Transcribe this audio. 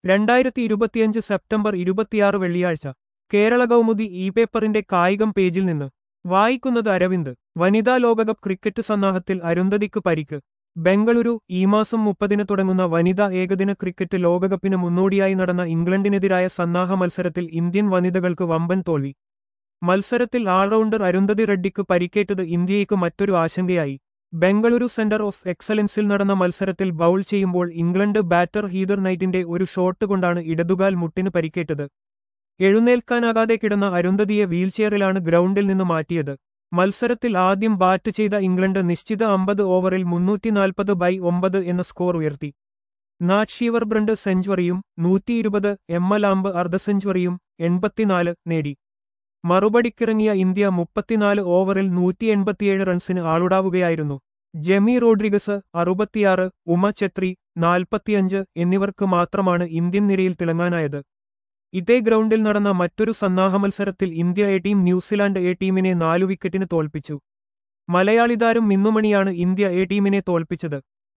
രണ്ടായിരത്തി ഇരുപത്തിയഞ്ച് സെപ്റ്റംബർ ഇരുപത്തിയാറ് വെള്ളിയാഴ്ച കേരള കൗമുദി ഇ പേപ്പറിന്റെ കായികം പേജിൽ നിന്ന് വായിക്കുന്നത് അരവിന്ദ് വനിതാ ലോകകപ്പ് ക്രിക്കറ്റ് സന്നാഹത്തിൽ അരുന്ധതിക്ക് പരിക്ക് ബംഗളൂരു ഈ മാസം മുപ്പതിന് തുടങ്ങുന്ന വനിതാ ഏകദിന ക്രിക്കറ്റ് ലോകകപ്പിന് മുന്നോടിയായി നടന്ന ഇംഗ്ലണ്ടിനെതിരായ സന്നാഹ മത്സരത്തിൽ ഇന്ത്യൻ വനിതകൾക്ക് വമ്പൻ തോൽവി മത്സരത്തിൽ ആൾറൗണ്ടർ അരുന്ധതി റെഡ്ഡിക്ക് പരിക്കേറ്റത് ഇന്ത്യയ്ക്ക് മറ്റൊരു ആശങ്കയായി ബംഗളൂരു സെന്റർ ഓഫ് എക്സലൻസിൽ നടന്ന മത്സരത്തിൽ ബൗൾ ചെയ്യുമ്പോൾ ഇംഗ്ലണ്ട് ബാറ്റർ ഹീദർ നൈറ്റിന്റെ ഒരു ഷോട്ട് കൊണ്ടാണ് ഇടതുകാൽ മുട്ടിന് പരിക്കേറ്റത് എഴുന്നേൽക്കാനാകാതെ കിടന്ന അരുന്ധതിയെ വീൽചെയറിലാണ് ഗ്രൗണ്ടിൽ നിന്ന് മാറ്റിയത് മത്സരത്തിൽ ആദ്യം ബാറ്റ് ചെയ്ത ഇംഗ്ലണ്ട് നിശ്ചിത അമ്പത് ഓവറിൽ മുന്നൂറ്റിനാൽപ്പത് ബൈ ഒമ്പത് എന്ന സ്കോർ ഉയർത്തി നാറ്റ് ഷീവർ ബ്രണ്ട് സെഞ്ചുറിയും നൂറ്റിയിരുപത് എം ലാംബ് അർദ്ധ സെഞ്ചുറിയും എൺപത്തിനാല് നേടി മറുപടിക്കിറങ്ങിയ ഇന്ത്യ മുപ്പത്തിനാല് ഓവറിൽ നൂറ്റി എൺപത്തിയേഴ് റൺസിന് ആളുടാവുകയായിരുന്നു ജെമി റോഡ്രിഗസ് അറുപത്തിയാറ് ഉമ ഛത്രി നാൽപ്പത്തിയഞ്ച് എന്നിവർക്ക് മാത്രമാണ് ഇന്ത്യൻ നിരയിൽ തിളങ്ങാനായത് ഇതേ ഗ്രൗണ്ടിൽ നടന്ന മറ്റൊരു സന്നാഹ മത്സരത്തിൽ India A team New Zealand A ടീമിനെ നാലു വിക്കറ്റിന് തോൽപ്പിച്ചു മലയാളി താരം മിന്നുമണിയാണ് ഇന്ത്യ എ ടീമിനെ തോൽപ്പിച്ചത്